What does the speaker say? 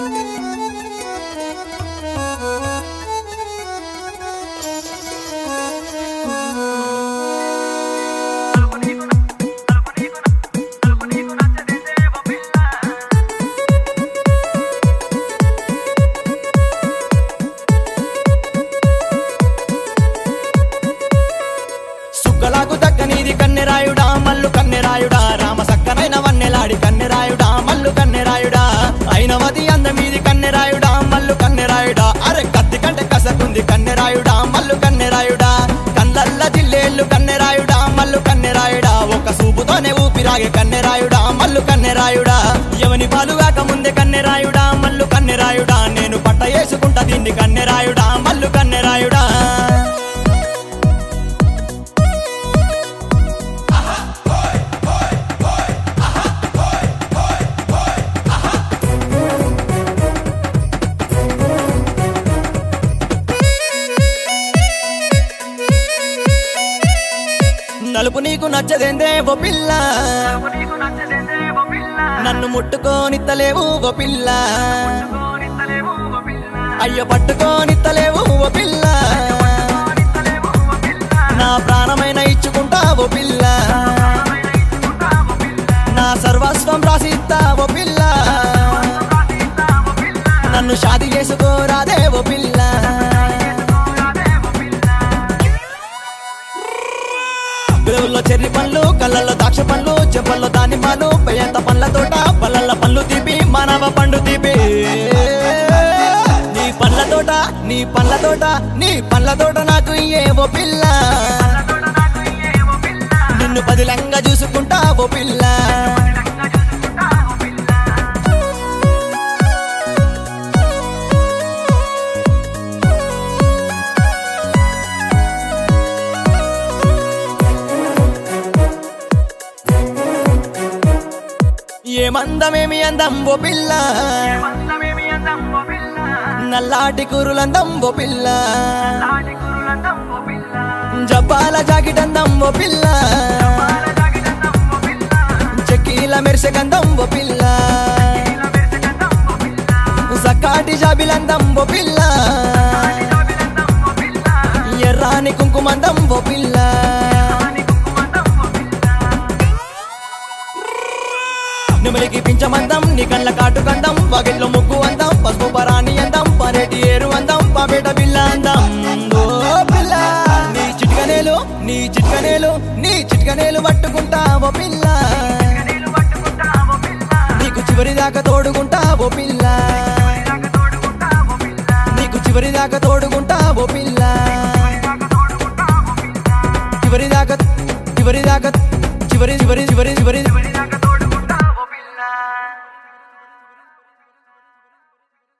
సుక్కలాకు దక్కనీది కన్నెరాయుడా మల్లు కన్నెరాయుడా రామ సక్కనైన వన్నెలాడి కన్నెరాయుడా మల్లు కన్నెరాయుడా అయినవది అందమీది కన్నెరాయుడా మల్లు కన్నెరాయుడా అరె కత్తి కంటే కసకుంది కన్నెరాయుడా మల్లు కన్నెరాయుడా కళ్ళల్ల జిల్లేళ్ళు కన్నెరాయుడా మల్లు కన్నెరాయుడా ఒక సూపుతోనే ఊపిరాగే కన్నెరాయుడా మల్లు కన్నెరాయుడా ఎవని పాలుగాక ముందే కన్నెరాయుడా మల్లు కన్నెరాయుడా నేను పట్ట వేసుకుంటా దీన్ని కన్నెరాయుడా మల్లు కన్నెరాయుడా నలుపు నీకు నచ్చదేందే ఓ పిల్ల నన్ను ముట్టుకోనిత్తలేవు ఓ పిల్ల అయ్యో పట్టుకోనిత్తలేవు ఓ పిల్ల నా ప్రాణమైన ఇచ్చుకుంటా ఓ పిల్ల నా సర్వస్వం రాసిస్తా ఓ పిల్ల నన్ను షాది చేసుకోరాదే ఓ పిల్ల పెదవుల్లో చెర్రి పండ్లు కళ్ళల్లో ద్రాక్ష పండ్లు చెంపల్లో దానిమ్మలు పెయ్యంత పండ్ల తోట పళ్ళల్లో పండ్లు తీపి మానవ పండు తీపి నీ పండ్ల తోట నీ పండ్ల తోట నీ పండ్ల తోట నాకు ఏవో పిల్ల నిన్ను పదిలంగా చూసుకుంటా ఓ పిల్ల ఏమందమేమి అందం ఓ పిల్ల నల్లాటి కూరులందం ఓ పిల్ల జబ్బాల జాకెట్ అందం ఓ పిల్ల చెక్కీల మెరిసె గంధం ఓ పిల్ల సకాటి జాబిలందం ఓ పిల్ల ఎర్రాని కుంకుమందం ఓ పిల్ల నిమలికి పించమందం నీ కళ్ళ కాటు కందం వాకిట్లో ముగ్గు అందం పసుపు పరాని అందం పరేటి ఏరు అందం పాపేట బిల్ల అందం ఓ పిల్ల నీ చిట్కనేలు నీ చిట్కనేలు నీ చిట్కనేలు పట్టుకుంటావో పిల్ల నీకు చివరి దాకా తోడుకుంటావో పిల్ల నీకు చివరి దాకా తోడుకుంటావో పిల్ల చివరి దాకా చివరి దాకా చివరి చివరి చివరి చివరి